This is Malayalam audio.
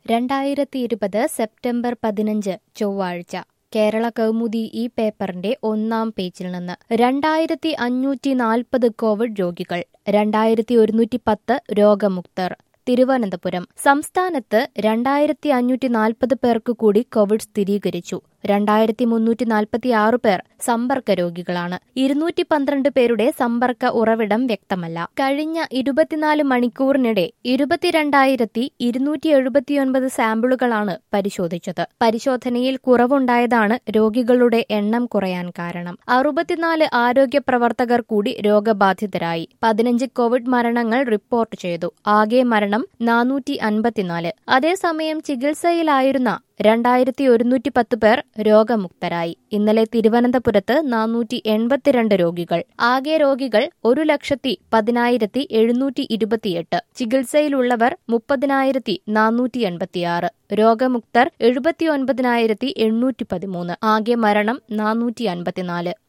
രണ്ടായിരത്തി ഇരുപത് സെപ്റ്റംബർ പതിനഞ്ച് ചൊവ്വാഴ്ച കേരള കൗമുദി ഈ പേപ്പറിന്റെ ഒന്നാം പേജിൽ നിന്ന് രണ്ടായിരത്തി അഞ്ഞൂറ്റി നാൽപ്പത് കോവിഡ് രോഗികൾ രണ്ടായിരത്തി ഒരുന്നൂറ്റി പത്ത് രോഗമുക്തർ തിരുവനന്തപുരം സംസ്ഥാനത്ത് രണ്ടായിരത്തി അഞ്ഞൂറ്റി നാൽപ്പത് പേർക്ക് കൂടി കോവിഡ് സ്ഥിരീകരിച്ചു രണ്ടായിരത്തി മുന്നൂറ്റി നാൽപ്പത്തി ആറ് പേർ സമ്പർക്ക രോഗികളാണ് ഇരുന്നൂറ്റി പന്ത്രണ്ട് പേരുടെ സമ്പർക്ക ഉറവിടം വ്യക്തമല്ല കഴിഞ്ഞ ഇരുപത്തിനാല് മണിക്കൂറിനിടെ ഇരുപത്തിരണ്ടായിരത്തി ഇരുന്നൂറ്റി എഴുപത്തിയൊൻപത് സാമ്പിളുകളാണ് പരിശോധിച്ചത് പരിശോധനയിൽ കുറവുണ്ടായതാണ് രോഗികളുടെ എണ്ണം കുറയാൻ കാരണം അറുപത്തിനാല് ആരോഗ്യ പ്രവർത്തകർ കൂടി രോഗബാധിതരായി പതിനഞ്ച് കോവിഡ് മരണങ്ങൾ റിപ്പോർട്ട് ചെയ്തു ആകെ മരണം നാനൂറ്റി അൻപത്തിനാല് അതേസമയം ചികിത്സയിലായിരുന്ന രണ്ടായിരത്തി ഒരുന്നൂറ്റി പത്ത് പേർ രോഗമുക്തരായി ഇന്നലെ തിരുവനന്തപുരത്ത് നാനൂറ്റി എൺപത്തിരണ്ട് രോഗികൾ ആകെ രോഗികൾ ഒരു ലക്ഷത്തി പതിനായിരത്തി എഴുന്നൂറ്റി ഇരുപത്തിയെട്ട് ചികിത്സയിലുള്ളവർ മുപ്പതിനായിരത്തി നാനൂറ്റി എൺപത്തിയാറ് രോഗമുക്തർ എഴുപത്തിയൊൻപതിനായിരത്തി എണ്ണൂറ്റി പതിമൂന്ന് ആകെ മരണം നാനൂറ്റി അൻപത്തിനാല്